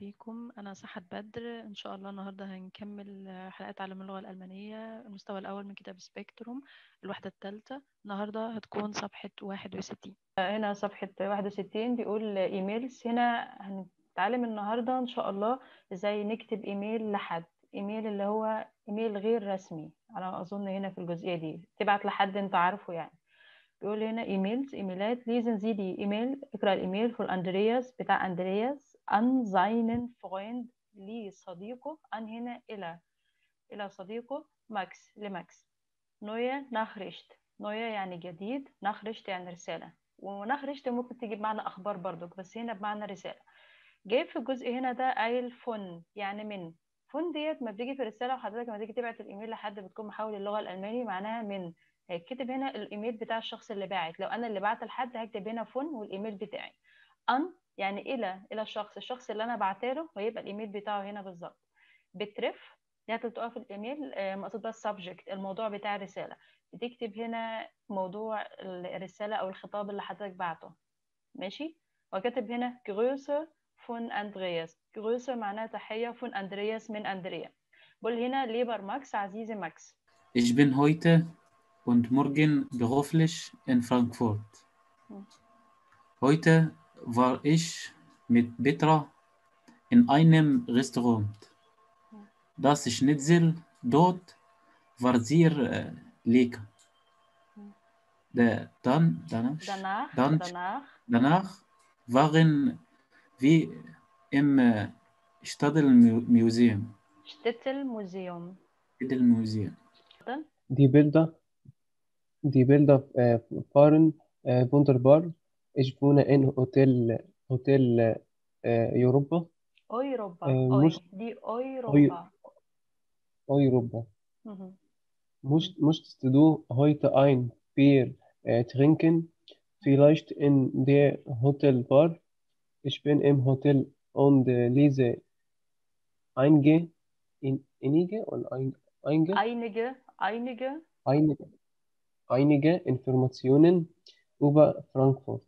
بيكم أنا سحت بدر إن شاء الله النهاردة هنكمل حلقات تعلم اللغة الألمانية المستوى الأول من كتاب سبيكتروم الوحدة الثالثة النهاردة هتكون صفحة واحد وستين هنا صفحة واحد وستين بيقول إيميلز هنا هنتعلم النهاردة إن شاء الله إزاي نكتب إيميل لحد إيميل اللي هو إيميل غير رسمي أنا أظن هنا في الجزئية دي تبعت لحد أنت عارفه يعني بيقول هنا ايميلز ايميلات lesen Sie die ايميل اقرا الايميل von اندرياس بتاع اندرياس an seinen Freund لصديقه an هنا الى الى صديقه ماكس لماكس نويا ناخرشت نويا يعني جديد ناخرشت يعني رسالة وناخرشت ممكن تجي بمعنى أخبار برضك بس هنا بمعنى رسالة جاي في الجزء هنا ده قايل فن يعني من فن ديت ما بتيجي في الرسالة وحضرتك لما تيجي تبعت الإيميل لحد بتكون محول اللغة الألماني معناها من هيتكتب هنا الايميل بتاع الشخص اللي باعت لو انا اللي بعت لحد هكتب هنا فون والايميل بتاعي ان يعني الى الى الشخص الشخص اللي انا بعتله ويبقى الايميل بتاعه هنا بالظبط بترف دي هتبقى في الايميل مقصود بقى السبجكت الموضوع بتاع الرساله بتكتب هنا موضوع الرساله او الخطاب اللي حضرتك بعته ماشي وكاتب هنا جروسه فون اندرياس جروسه معناها تحيه فون اندرياس من اندريا بقول هنا ليبر ماكس عزيزي ماكس Ich bin heute und morgen beruflich in Frankfurt. Heute war ich mit Petra in einem Restaurant. Das Schnitzel dort war sehr äh, lecker. Da- Dann, danach, danach dann, danach danach waren wir im äh, Stadtmuseum. شتتل موزيوم Stadtmuseum. Die Bilder, die Bilder äh, waren äh, wunderbar. Ich wohne in Hotel, Hotel äh, Europa, اوروبا آه، أوي. مش- دي اوروبا Europa. مهم. Musst, musstest du heute ein Bier äh, trinken? Vielleicht in der Hotelbar? Ich bin im Hotel und äh, lese einige, in, einige und ein, einige, einige einige einige, einige Informationen über Frankfurt.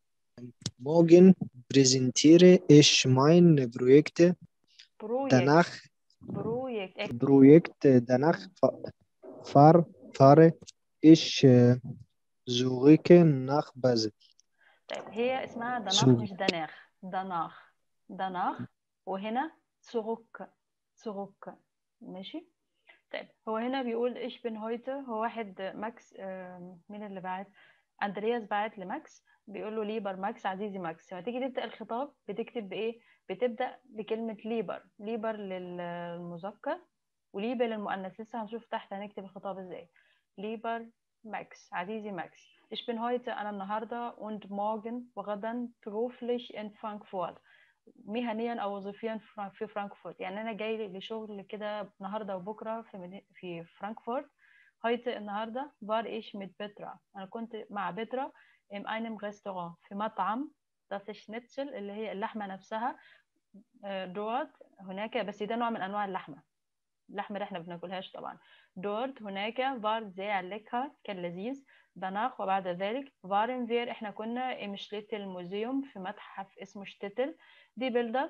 Morgen präsentiere ich meine Projekte. بروجكت Danach بروجكت إيه، Projekte, danach fa- fahr, fahre ich äh, zurück nach Basel. طيب هي اسمها دناخ سوري. مش دناخ دناخ دناخ وهنا زurück زurück ماشي طيب هو هنا بيقول ich bin heute هو واحد ماكس آم، مين اللي بعت اندرياس بعت لماكس بيقول له ليبر ماكس عزيزي ماكس لما تيجي تبدأ الخطاب بتكتب بإيه بتبدأ بكلمة ليبر ليبر للمذكر وليبر للمؤنث لسه هنشوف تحت هنكتب الخطاب ازاي ليبر ماكس عزيزي ماكس Ich bin heute أنا النهاردة und morgen وغدا beruflich in Frankfurt مهنيا أو وظيفيا في- في فرانكفورت يعني أنا جاي لشغل كده النهاردة وبكرة في مدي... في فرانكفورت heute النهاردة war ich mit بترا أنا كنت مع بترا in einem Restaurant في مطعم das Schnitzel اللي هي اللحمة نفسها آه، dort هناك بس ده نوع من أنواع اللحمة اللحمة اللي احنا بناكلهاش طبعا dort هناك war sehr lecker كان لذيذ danach وبعد ذلك waren wir احنا كنا im شتيتل موزيوم في متحف اسمه شتيتل دي بيلدر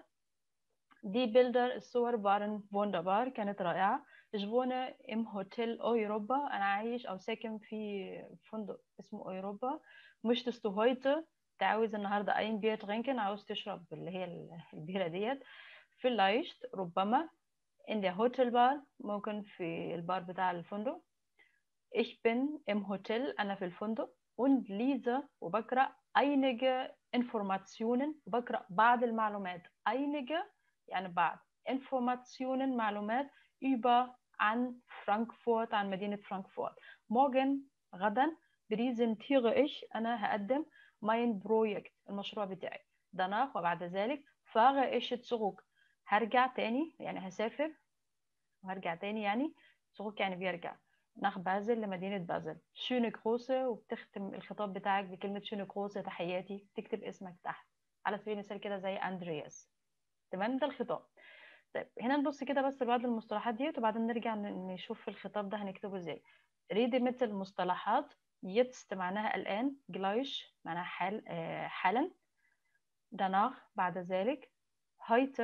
دي بيلدر الصور waren wunderbar كانت رائعة ich wohne im Hotel أوروبا أنا عايش أو ساكن في فندق اسمه أوروبا möchtest du heute أنت عاوز النهاردة ein Bier trinken عاوز تشرب اللي هي ال- البيرة ديت vielleicht ربما in der Hotelbar ممكن في البار بتاع الفندق Ich bin im Hotel أنا في الفندق und lese وبقرأ einige Informationen وبقرأ بعض المعلومات einige يعني بعض Informationen معلومات über عن فرانكفورت عن مدينة فرانكفورت morgen غدا präsentiere ich أنا هقدم mein Projekt المشروع بتاعي danach وبعد ذلك fahre ich zurück هرجع تاني يعني هسافر وهرجع تاني يعني zurück يعني بيرجع nach بازل لمدينة بازل شوني كروسة وبتختم الخطاب بتاعك بكلمة شوني كروسة تحياتي تكتب اسمك تحت على سبيل المثال كده زي أندرياس تمام ده الخطاب طيب هنا نبص كده بس لبعض المصطلحات ديت وبعدين نرجع ن- نشوف الخطاب ده هنكتبه ازاي ريدي مثل مصطلحات يتست معناها الآن جلايش معناها حال آه، حالا danach بعد ذلك heute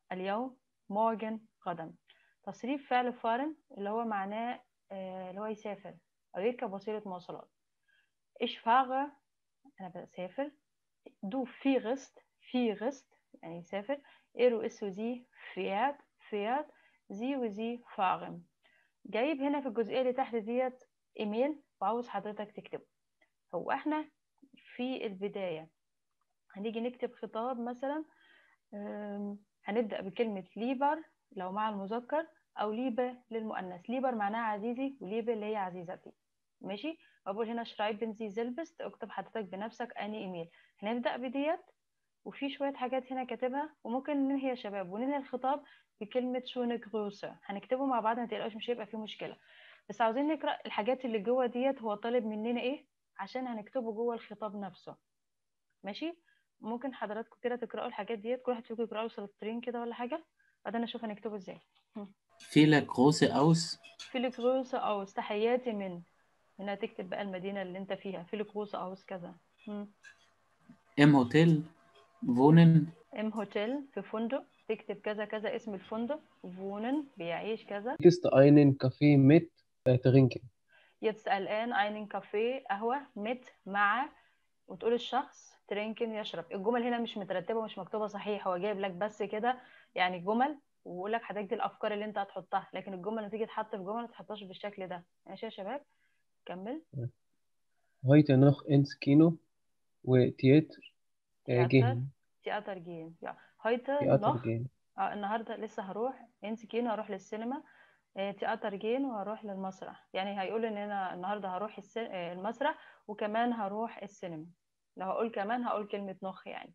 اليوم morgen غدا تصريف فعل فارن اللي هو معناه آه، اللي هو يسافر أو يركب وسيلة مواصلات ich fahre أنا بسافر du fährst fährst يعني يسافر er وis وزي fährt fährt sie وزي fahren جايب هنا في الجزئية اللي تحت ديت ايميل وعاوز حضرتك تكتبه هو احنا في البداية هنيجي نكتب خطاب مثلا أم، هنبدأ بكلمة ليبر لو مع المذكر أو ليبة للمؤنث ليبر معناها عزيزي وليبة اللي هي عزيزتي ماشي وأقول هنا شرايبن زي زلبست اكتب حضرتك بنفسك أني إيميل هنبدأ بديت وفي شوية حاجات هنا كاتبها وممكن ننهي يا شباب وننهي الخطاب بكلمة شون جروسة هنكتبه مع بعض ما تقلقوش مش هيبقى فيه مشكلة بس عاوزين نقرأ الحاجات اللي جوه ديت هو طالب مننا ايه عشان هنكتبه جوه الخطاب نفسه ماشي ممكن حضراتكم كده تقرأوا الحاجات ديت كل واحد فيكم يقرأ له سطرين كده ولا حاجة بعدين نشوف هنكتبه ازاي Viele Grüße aus في جروسة أوس تحياتي من هنا تكتب بقى المدينة اللي انت فيها في جروسة أوس كذا مم. im Hotel wohnen ام هوتيل في فندق تكتب كذا كذا اسم الفندق وونن بيعيش كذا Ist einen Kaffee mit äh, trinken. jetzt الآن einen كافيه قهوة mit مع وتقول الشخص ترينكن يشرب الجمل هنا مش مترتبة ومش مكتوبة صحيح هو جايب لك بس كده يعني جمل ويقول لك حضرتك دي الأفكار اللي أنت هتحطها لكن الجمل لما تيجي تحط في جمل ما تحطهاش بالشكل ده ماشي يا شباب كمل Heute noch ins Kino وتياتر äh, Theater. gehen. تياتر جين ja. heute تياتر noch gehen. اه النهارده لسه هروح انسي كينو هروح للسينما آه، تياتر جين وهروح للمسرح يعني هيقول ان انا النهارده هروح الس- آه، المسرح وكمان هروح السينما لو هقول كمان هقول كلمة نخ يعني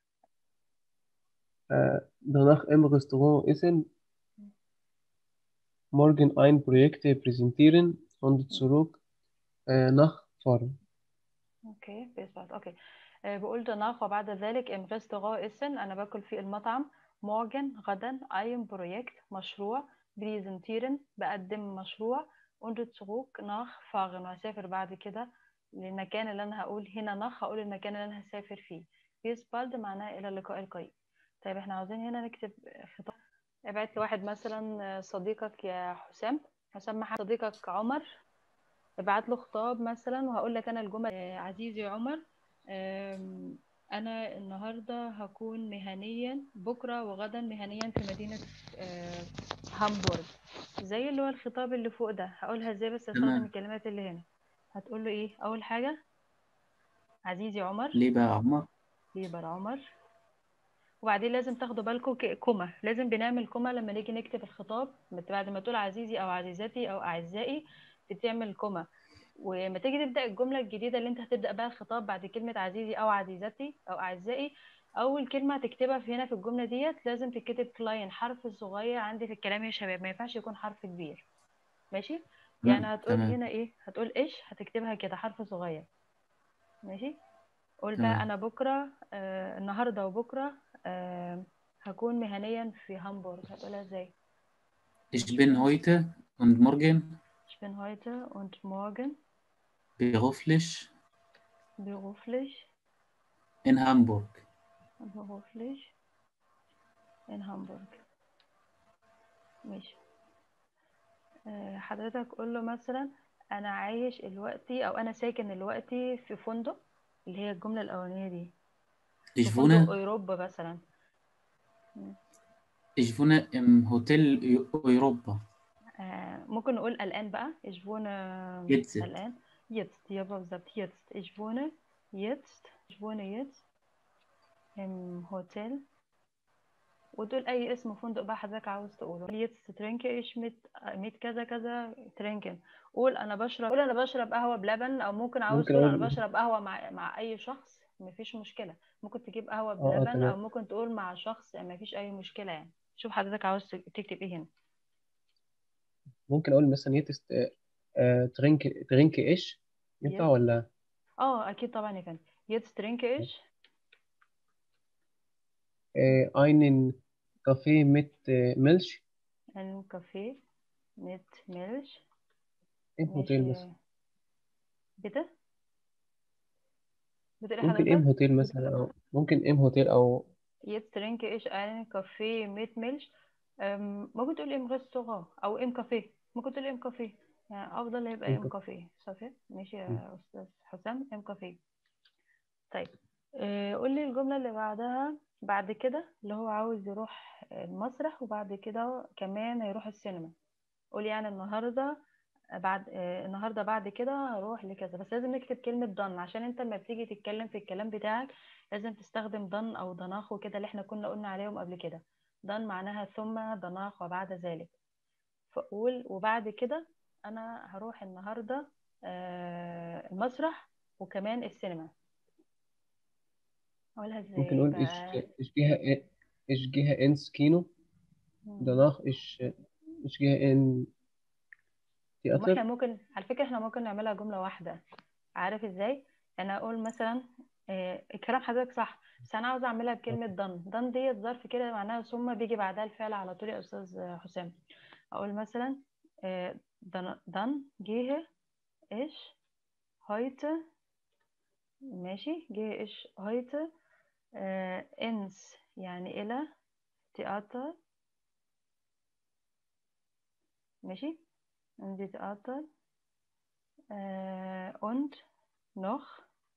Äh, danach im Restaurant essen, morgen ein Projekt präsentieren und zurück äh, nachfahren. اوكي بيسبات اوكي آه، بقول danach وبعد ذلك im Restaurant essen انا باكل في المطعم morgen غدا ein Projekt مشروع präsentieren بقدم مشروع und zurück nachfahren وهسافر بعد كده للمكان اللي انا هقول هنا نخ هقول المكان اللي انا هسافر فيه bis bald معناه الى اللقاء القريب طيب احنا عاوزين هنا نكتب خطاب ابعت لواحد مثلا آه، صديقك يا حسام حسام محمد صديقك عمر ابعت له خطاب مثلا وهقول لك انا الجمل آه، عزيزي عمر آم، انا النهارده هكون مهنيا بكره وغدا مهنيا في مدينه آه، هامبورغ زي اللي هو الخطاب اللي فوق ده هقولها ازاي بس هستخدم تمام. الكلمات اللي هنا هتقول له ايه اول حاجه عزيزي عمر lieber Omar ليبر عمر وبعدين لازم تاخدوا بالكم ك- كوما لازم بنعمل كوما لما نيجي نكتب الخطاب مت- بعد ما تقول عزيزي او عزيزتي او اعزائي بتعمل كوما ولما تيجي تبدا الجمله الجديده اللي انت هتبدا بها الخطاب بعد كلمه عزيزي او عزيزتي او اعزائي اول كلمه هتكتبها في هنا في الجمله ديت لازم تتكتب كلاين حرف صغير عندي في الكلام يا شباب ما ينفعش يكون حرف كبير ماشي يعني تمام، هتقول تمام. هنا ايه هتقول ايش هتكتبها كده حرف صغير ماشي قول تمام. بقى انا بكره آه النهارده وبكره آه هكون مهنيا في هامبورغ هتقولها ازاي ich bin heute und morgen ich bin heute und morgen beruflich beruflich in Hamburg beruflich in Hamburg ماشي آه، حضرتك قول له مثلا انا عايش دلوقتي او انا ساكن دلوقتي في فندق اللي هي الجملة الأولانية دي في ich فندق wohne أوروبا مثلا ich wohne im Hotel Europa آه، ممكن نقول الآن بقى ich wohne Jetzt. الآن jetzt ja بالظبط jetzt ich wohne jetzt ich wohne jetzt im Hotel وتقول أي اسم فندق بقى حضرتك عاوز تقوله jetzt trinke ich mit mit كذا كذا trinken قول أنا بشرب قول أنا بشرب قهوة بلبن أو ممكن عاوز ممكن تقول أنا أقول- بشرب قهوة مع مع أي شخص مفيش مشكلة ممكن تجيب قهوة آه، بلبن تمام. أو ممكن تقول مع شخص مفيش أي مشكلة يعني شوف حضرتك عاوز تكتب إيه هنا ممكن أقول مثلا يتست äh, trinke, trinke ich ينفع Jetzt. ولا اه اكيد طبعا يا فندم jetzt trinke ich äh, einen Kaffee mit äh, Milch einen Kaffee mit Milch im Hotel ماشي. مثلا bitte بتقولي ممكن حضرتك im Hotel مثلا أو ممكن im Hotel أو jetzt trinke ich einen Kaffee mit Milch أم، ممكن تقول im Restaurant أو im Café ممكن تقول im Café يعني أفضل يبقى im im Café صافي ماشي مم. يا أستاذ حسام im Café طيب آه، قول لي الجملة اللي بعدها بعد كده اللي هو عاوز يروح المسرح وبعد كده كمان هيروح السينما قول يعني النهارده بعد آه، النهارده بعد كده هروح لكذا بس لازم نكتب كلمة done عشان انت لما بتيجي تتكلم في الكلام بتاعك لازم تستخدم done او danach وكده اللي احنا كنا قلنا عليهم قبل كده done معناها ثم danach وبعد ذلك فقول وبعد كده انا هروح النهارده آه، المسرح وكمان السينما اقولها ازاي ممكن نقول بقى ich, ich gehe ich gehe ins Kino مم. danach ich ich gehe in طب ما احنا Theater ممكن على فكرة احنا ممكن نعملها جملة واحدة عارف ازاي انا اقول مثلا آه، الكلام حضرتك صح بس انا عاوزة اعملها بكلمة دن دن ديت ظرف كده معناها ثم بيجي بعدها الفعل على طول يا استاذ حسام اقول مثلا آه، دن دن gehe ich heute ماشي gehe ich heute آه، ins يعني الى تياتر ماشي in die Theater äh, und noch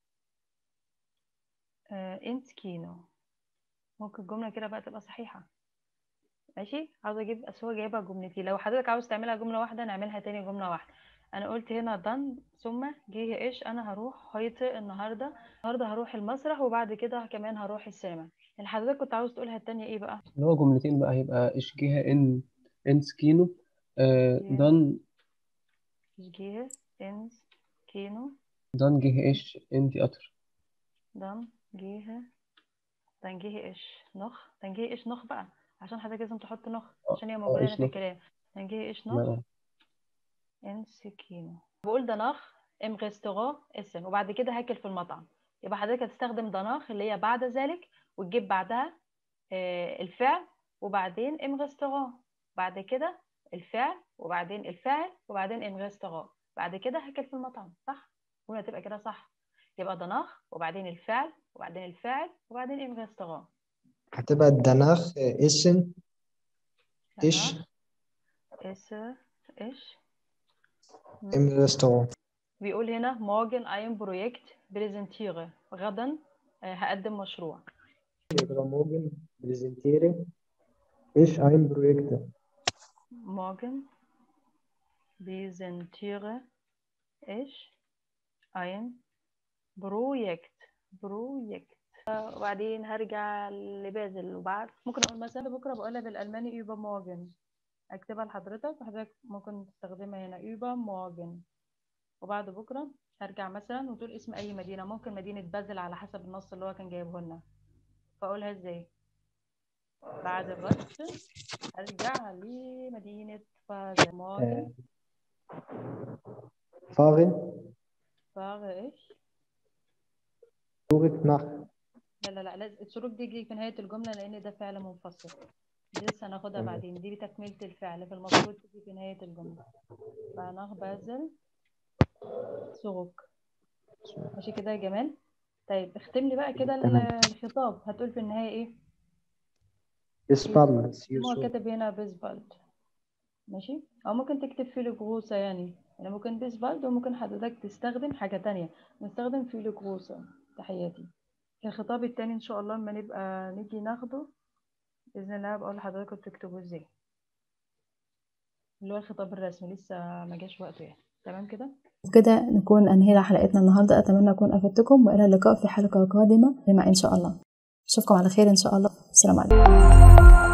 äh, ins Kino ممكن الجملة كده بقى تبقى صحيحة ماشي عاوزة اجيب بس هو جايبها جملتين لو حضرتك عاوز تعملها جملة واحدة نعملها تاني جملة واحدة انا قلت هنا دن ثم جه ايش انا هروح هايت النهارده النهارده هروح المسرح وبعد كده كمان هروح السينما اللي حضرتك كنت عاوز تقولها التانية ايه بقى اللي هو جملتين بقى هيبقى ich gehe in ins Kino äh, Ja. dann ich gehe ins Kino dann gehe ich in Theater dann gehe dann gehe ich noch dann gehe ich noch بقى عشان حضرتك لازم تحط noch عشان هي موجودة هنا ich في noch. الكلام dann gehe ich noch تمام ins Kino بقول danach im Restaurant essen وبعد كده هاكل في المطعم يبقى حضرتك هتستخدم danach اللي هي بعد ذلك وتجيب بعدها آه، الفعل وبعدين im Restaurant بعد كده الفعل وبعدين الفاعل وبعدين im Restaurant بعد كده هاكل في المطعم صح؟ الجملة تبقى كده صح يبقى danach وبعدين الفعل وبعدين الفاعل وبعدين im Restaurant هتبقى danach essen ich danach esse ich im Restaurant بيقول هنا morgen ein Projekt präsentiere غدا آه، هقدم مشروع يبقى morgen präsentiere ich ein Projekt morgen präsentiere ich ein Projekt Projekt آه، وبعدين هرجع لبازل وبعد ممكن اقول مثلا بكره بقولها بالالماني über morgen اكتبها لحضرتك وحضرتك ممكن تستخدمها هنا über morgen وبعد بكره هرجع مثلا وتقول اسم اي مدينه ممكن مدينه بازل على حسب النص اللي هو كان جايبه لنا فاقولها ازاي بعد الغد هرجع لمدينه بازل morgen fahren fahre ich zurück nach لا لا لا لازم الشروط دي تيجي في نهايه الجمله لان ده فعل منفصل دي لسه هناخدها تمام. بعدين دي تكمله الفعل فالمفروض تيجي في نهايه الجمله فناخ بازل zurück ماشي كده يا جمال طيب اختم لي بقى كده ال- تمام. الخطاب هتقول في النهايه ايه bis bald see you هو soon كاتب هنا بيسبالد ماشي او ممكن تكتب فيلو جروسة يعني يعني ممكن بيسبالد وممكن حضرتك تستخدم حاجة تانية نستخدم فيلو جروسة تحياتي الخطاب التاني ان شاء الله لما نبقى نيجي ناخده بإذن الله بقول لحضراتكم تكتبوا ازاي اللي هو الخطاب الرسمي لسه ما جاش وقته يعني تمام كده وبكده نكون أنهينا حلقتنا النهاردة أتمنى أكون أفدتكم وإلى اللقاء في حلقة قادمة بما إن شاء الله أشوفكم على خير إن شاء الله السلام عليكم